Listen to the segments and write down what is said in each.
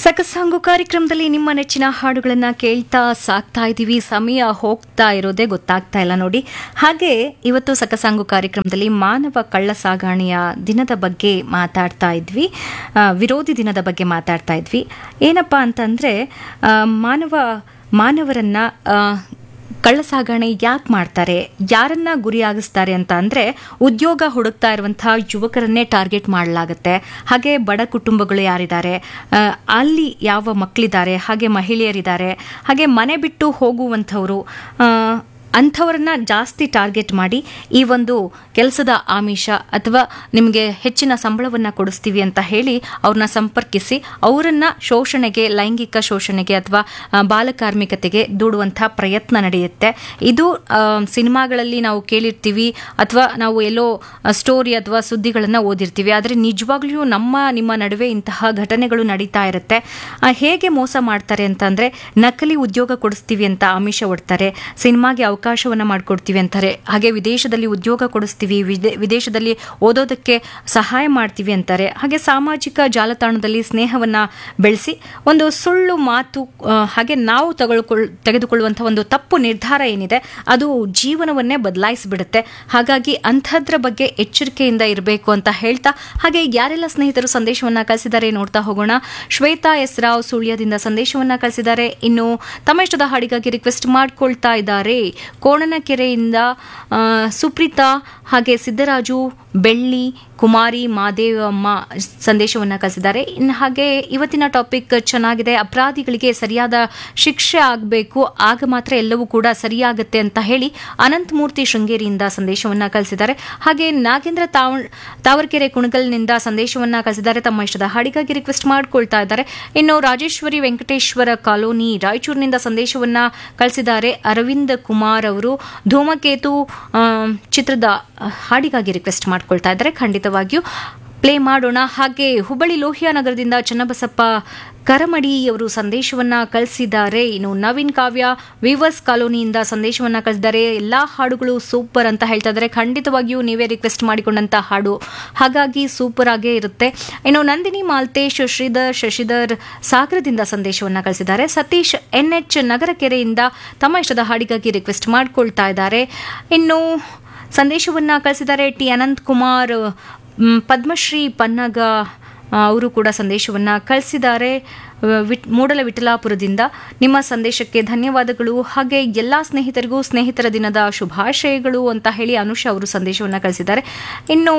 ಸಕಸಾಂಗು ಕಾರ್ಯಕ್ರಮದಲ್ಲಿ ನಿಮ್ಮ ನೆಚ್ಚಿನ ಹಾಡುಗಳನ್ನ ಕೇಳ್ತಾ ಸಾಕ್ತಾ ಇದ್ದೀವಿ ಸಮಯ ಹೋಗ್ತಾ ಇರೋದೇ ಗೊತ್ತಾಗ್ತಾ ಇಲ್ಲ ನೋಡಿ ಹಾಗೆ ಇವತ್ತು ಸಕಸಾಂಗು ಕಾರ್ಯಕ್ರಮದಲ್ಲಿ ಮಾನವ ಕಳ್ಳ ಸಾಗಾಣೆಯ ದಿನದ ಬಗ್ಗೆ ಮಾತಾಡ್ತಾ ಇದ್ವಿ ಆ, ವಿರೋಧಿ ದಿನದ ಬಗ್ಗೆ ಮಾತಾಡ್ತಾ ಇದ್ವಿ ಏನಪ್ಪ ಅಂತಂದ್ರೆ ಆ, ಮಾನವ ಮಾನವರನ್ನ ಆ, ಕಳ್ಳ ಸಾಗಣೆ ಯಾಕೆ ಮಾಡ್ತಾರೆ ಯಾರನ್ನ ಗುರಿಯಾಗಿಸ್ತಾರೆ ಅಂತ ಅಂದ್ರೆ ಉದ್ಯೋಗ ಹುಡುಕ್ತಾ ಇರುವಂತಹ ಯುವಕರನ್ನೇ ಟಾರ್ಗೆಟ್ ಮಾಡಲಾಗುತ್ತೆ ಹಾಗೆ ಬಡ ಕುಟುಂಬಗಳು ಯಾರಿದ್ದಾರೆ ಆ, ಅಲ್ಲಿ ಯಾವ ಮಕ್ಕಳಿದ್ದಾರೆ ಹಾಗೆ ಮಹಿಳೆಯರಿದ್ದಾರೆ ಹಾಗೆ ಮನೆ ಬಿಟ್ಟು ಹೋಗುವಂಥವರು ಆ, ಅಂಥವ್ರನ್ನ ಜಾಸ್ತಿ ಟಾರ್ಗೆಟ್ ಮಾಡಿ ಈ ಒಂದು ಕೆಲಸದ ಆಮಿಷ ಅಥವಾ ನಿಮಗೆ ಹೆಚ್ಚಿನ ಸಂಬಳವನ್ನು ಕೊಡಿಸ್ತೀವಿ ಅಂತ ಹೇಳಿ ಅವ್ರನ್ನ ಸಂಪರ್ಕಿಸಿ ಅವರನ್ನ ಶೋಷಣೆಗೆ ಲೈಂಗಿಕ ಶೋಷಣೆಗೆ ಅಥವಾ ಆ, ಬಾಲಕಾರ್ಮಿಕತೆಗೆ ದೂಡುವಂಥ ಪ್ರಯತ್ನ ನಡೆಯುತ್ತೆ ಇದು ಆ, ಸಿನಿಮಾಗಳಲ್ಲಿ ನಾವು ಕೇಳಿರ್ತೀವಿ ಅಥವಾ ನಾವು ಎಲ್ಲೋ ಸ್ಟೋರಿ ಅಥವಾ ಸುದ್ದಿಗಳನ್ನು ಓದಿರ್ತೀವಿ ಆದರೆ ನಿಜವಾಗ್ಲೂ ನಮ್ಮ ನಿಮ್ಮ ನಡುವೆ ಇಂತಹ ಘಟನೆಗಳು ನಡೀತಾ ಇರುತ್ತೆ ಆ, ಹೇಗೆ ಮೋಸ ಮಾಡ್ತಾರೆ ಅಂತಂದ್ರೆ ನಕಲಿ ಉದ್ಯೋಗ ಕೊಡಿಸ್ತೀವಿ ಅಂತ ಆಮಿಷ ಒಡ್ತಾರೆ ಸಿನಿಮಾಗೆ ಅವಕಾಶವನ್ನ ಮಾಡಿಕೊಡ್ತೀವಿ ಅಂತಾರೆ ಹಾಗೆ ವಿದೇಶದಲ್ಲಿ ಉದ್ಯೋಗ ಕೊಡಿಸ್ತೀವಿ ವಿದೇ- ವಿದೇಶದಲ್ಲಿ ಓದೋದಕ್ಕೆ ಸಹಾಯ ಮಾಡ್ತೀವಿ ಅಂತಾರೆ ಹಾಗೆ ಸಾಮಾಜಿಕ ಜಾಲತಾಣದಲ್ಲಿ ಸ್ನೇಹವನ್ನ ಬೆಳೆಸಿ ಒಂದು ಸುಳ್ಳು ಮಾತು ಆ, ಹಾಗೆ ನಾವು ತಗೊಳ್ಕೊಳ್ ತೆಗೆದುಕೊಳ್ಳುವಂಥ ಒಂದು ತಪ್ಪು ನಿರ್ಧಾರ ಏನಿದೆ ಅದು ಜೀವನವನ್ನೇ ಬದಲಾಯಿಸಿಬಿಡುತ್ತೆ ಹಾಗಾಗಿ ಅಂಥದ್ರ ಬಗ್ಗೆ ಎಚ್ಚರಿಕೆಯಿಂದ ಇರಬೇಕು ಅಂತ ಹೇಳ್ತಾ ಹಾಗೆ ಯಾರೆಲ್ಲ ಸ್ನೇಹಿತರು ಸಂದೇಶವನ್ನ ಕಳಿಸಿದ್ದಾರೆ ನೋಡ್ತಾ ಹೋಗೋಣ ಶ್ವೇತಾ ಎಸ್ ರಾವ್ ಸುಳ್ಯದಿಂದ ಸಂದೇಶವನ್ನ ಕಳಿಸಿದ್ದಾರೆ ಇನ್ನು ತಮ್ಮ ಇಷ್ಟದ ಹಾಡಿಗಾಗಿ ರಿಕ್ವೆಸ್ಟ್ ಮಾಡ್ಕೊಳ್ತಾ ಇದ್ದಾರೆ ಕೋಣನಕೆರೆಯಿಂದ ಆ, ಸುಪ್ರೀತಾ ಹಾಗೆ ಸಿದ್ದರಾಜು ಬೆಳ್ಳಿ ಕುಮಾರಿ ಮಾದೇವಮ್ಮ ಸಂದೇಶವನ್ನ ಕಳಿಸಿದ್ದಾರೆ ಇನ್ನು ಹಾಗೆ ಇವತ್ತಿನ ಟಾಪಿಕ್ ಚೆನ್ನಾಗಿದೆ ಅಪರಾಧಿಗಳಿಗೆ ಸರಿಯಾದ ಶಿಕ್ಷೆ ಆಗಬೇಕು ಆಗ ಮಾತ್ರ ಎಲ್ಲವೂ ಕೂಡ ಸರಿಯಾಗುತ್ತೆ ಅಂತ ಹೇಳಿ ಅನಂತಮೂರ್ತಿ ಶೃಂಗೇರಿಯಿಂದ ಸಂದೇಶವನ್ನ ಕಳಿಸಿದ್ದಾರೆ ಹಾಗೆ ನಾಗೇಂದ್ರ ತಾವ್ ತಾವರ್ಕೆರೆ ಕುಣಗಲ್ನಿಂದ ಸಂದೇಶವನ್ನ ಕಳಿಸಿದ್ದಾರೆ ತಮ್ಮ ಇಷ್ಟದ ಹಾಡಿಗಾಗಿ ರಿಕ್ವೆಸ್ಟ್ ಮಾಡ್ಕೊಳ್ತಾ ಇದ್ದಾರೆ ಇನ್ನು ರಾಜೇಶ್ವರಿ ವೆಂಕಟೇಶ್ವರ ಕಾಲೋನಿ ರಾಯಚೂರಿನಿಂದ ಸಂದೇಶವನ್ನ ಕಳಿಸಿದ್ದಾರೆ ಅರವಿಂದ್ ಕುಮಾರ್ ಅವರು ಧೂಮಕೇತು ಆ, ಚಿತ್ರದ ಹಾಡಿಗಾಗಿ ರಿಕ್ವೆಸ್ಟ್ ಮಾಡ್ಕೊಳ್ತಾ ಇದ್ದಾರೆ ಖಂಡಿತವಾಗಿಯೂ ಪ್ಲೇ ಮಾಡೋಣ ಹಾಗೆ ಹುಬ್ಬಳ್ಳಿ ಲೋಹಿಯಾ ನಗರದಿಂದ ಚನ್ನಬಸಪ್ಪ ಕರಮಡಿ ಅವರು ಸಂದೇಶವನ್ನ ಕಳಿಸಿದ್ದಾರೆ ಇನ್ನು ನವೀನ್ ಕಾವ್ಯ ವಿವರ್ಸ್ ಕಾಲೋನಿಯಿಂದ ಸಂದೇಶವನ್ನ ಕಳಿಸಿದ್ದಾರೆ ಎಲ್ಲಾ ಹಾಡುಗಳು ಸೂಪರ್ ಅಂತ ಹೇಳ್ತಾ ಇದ್ದಾರೆ ಖಂಡಿತವಾಗಿಯೂ ನೀವೇ ರಿಕ್ವೆಸ್ಟ್ ಮಾಡಿಕೊಂಡಂತ ಹಾಡು ಹಾಗಾಗಿ ಸೂಪರ್ ಆಗೇ ಇರುತ್ತೆ ಇನ್ನು ನಂದಿನಿ ಮಾಲ್ತೇಶ್ ಶ್ರೀಧರ್ ಶಶಿಧರ್ ಸಾಗರದಿಂದ ಸಂದೇಶವನ್ನ ಕಳಿಸಿದ್ದಾರೆ ಸತೀಶ್ ಎನ್ ಎಚ್ ನಗರಕೆರೆಯಿಂದ ತಮ್ಮ ಇಷ್ಟದ ಹಾಡಿಗಾಗಿ ರಿಕ್ವೆಸ್ಟ್ ಮಾಡ್ಕೊಳ್ತಾ ಇದ್ದಾರೆ ಇನ್ನು ಸಂದೇಶವನ್ನ ಕಳಿಸಿದ್ದಾರೆ ಟಿ ಅನಂತ್ ಕುಮಾರ್ ಮ್, ಪದ್ಮಶ್ರೀ ಪನ್ನಗ ಆ, ಅವರು ಕೂಡ ಸಂದೇಶವನ್ನ ಕಳಿಸಿದ್ದಾರೆ ಆ, ವಿಟ್ ಮೂಡಲ ವಿಠಲಾಪುರದಿಂದ ನಿಮ್ಮ ಸಂದೇಶಕ್ಕೆ ಧನ್ಯವಾದಗಳು ಹಾಗೆ ಎಲ್ಲ ಸ್ನೇಹಿತರಿಗೂ ಸ್ನೇಹಿತರ ದಿನದ ಶುಭಾಶಯಗಳು ಅಂತ ಹೇಳಿ ಅನುಷ ಅವರು ಸಂದೇಶವನ್ನ ಕಳಿಸಿದ್ದಾರೆ ಇನ್ನು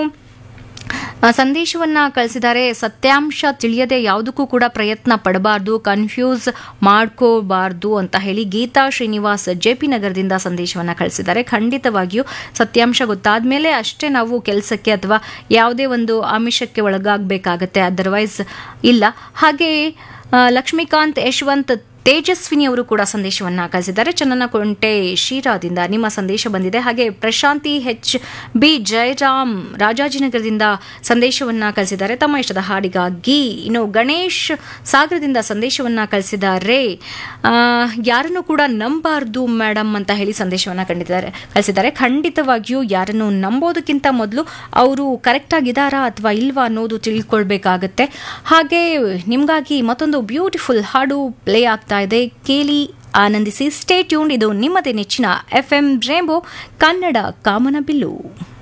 ಆ, ಸಂದೇಶವನ್ನ ಕಳಿಸಿದ್ದಾರೆ ಸತ್ಯಾಂಶ ತಿಳಿಯದೆ ಯಾವುದಕ್ಕೂ ಕೂಡ ಪ್ರಯತ್ನ ಪಡಬಾರ್ದು ಕನ್ಫ್ಯೂಸ್ ಮಾಡ್ಕೋಬಾರ್ದು ಅಂತ ಹೇಳಿ ಗೀತಾ ಶ್ರೀನಿವಾಸ್ ಜೆ ಪಿ ನಗರದಿಂದ ಸಂದೇಶವನ್ನ ಕಳಿಸಿದ್ದಾರೆ ಖಂಡಿತವಾಗಿಯೂ ಸತ್ಯಾಂಶ ಗೊತ್ತಾದ ಮೇಲೆ ಅಷ್ಟೇ ನಾವು ಕೆಲಸಕ್ಕೆ ಅಥವಾ ಯಾವುದೇ ಒಂದು ಆಮಿಷಕ್ಕೆ ಒಳಗಾಗಬೇಕಾಗತ್ತೆ ಅದರ್ವೈಸ್ ಇಲ್ಲ ಹಾಗೆ ಆ, ಲಕ್ಷ್ಮೀಕಾಂತ್ ಯಶವಂತ್ ತೇಜಸ್ವಿನಿ ಅವರು ಕೂಡ ಸಂದೇಶವನ್ನ ಕಳಿಸಿದ್ದಾರೆ ಚನ್ನನಕೊಂಟೆ ಶಿರಾದಿಂದ ನಿಮ್ಮ ಸಂದೇಶ ಬಂದಿದೆ ಹಾಗೆ ಪ್ರಶಾಂತಿ ಹೆಚ್ ಬಿ ಜಯರಾಮ್ ರಾಜಾಜಿನಗರದಿಂದ ಸಂದೇಶವನ್ನ ಕಳಿಸಿದ್ದಾರೆ ತಮ್ಮ ಇಷ್ಟದ ಹಾಡಿಗಾಗಿ ಇನ್ನು ಗಣೇಶ್ ಸಾಗರದಿಂದ ಸಂದೇಶವನ್ನ ಕಳಿಸಿದ್ದಾರೆ ಆ, ಯಾರನ್ನು ಕೂಡ ನಂಬಾರ್ದು ಮೇಡಮ್ ಅಂತ ಹೇಳಿ ಸಂದೇಶವನ್ನ ಕಂಡಿದ್ದಾರೆ ಕಳಿಸಿದ್ದಾರೆ ಖಂಡಿತವಾಗಿಯೂ ಯಾರನ್ನು ನಂಬೋದಕ್ಕಿಂತ ಮೊದಲು ಅವರು ಕರೆಕ್ಟ್ ಆಗಿದ್ದಾರಾ ಅಥವಾ ಇಲ್ವಾ ಅನ್ನೋದು ತಿಳ್ಕೊಳ್ಬೇಕಾಗತ್ತೆ ಹಾಗೆ ನಿಮಗಾಗಿ ಮತ್ತೊಂದು ಬ್ಯೂಟಿಫುಲ್ ಹಾಡು ಪ್ಲೇ ಆಗ್ತಾ ಇದೆ ಕೇಳಿ ಆನಂದಿಸಿ ಸ್ಟೇ ಟ್ಯೂನ್ ಇದು ನಿಮ್ಮದೇ ನೆಚ್ಚಿನ ಎಫ್ ಎಂ ರೇಂಬೋ ಕನ್ನಡ ಕಾಮನಬಿಲ್ಲು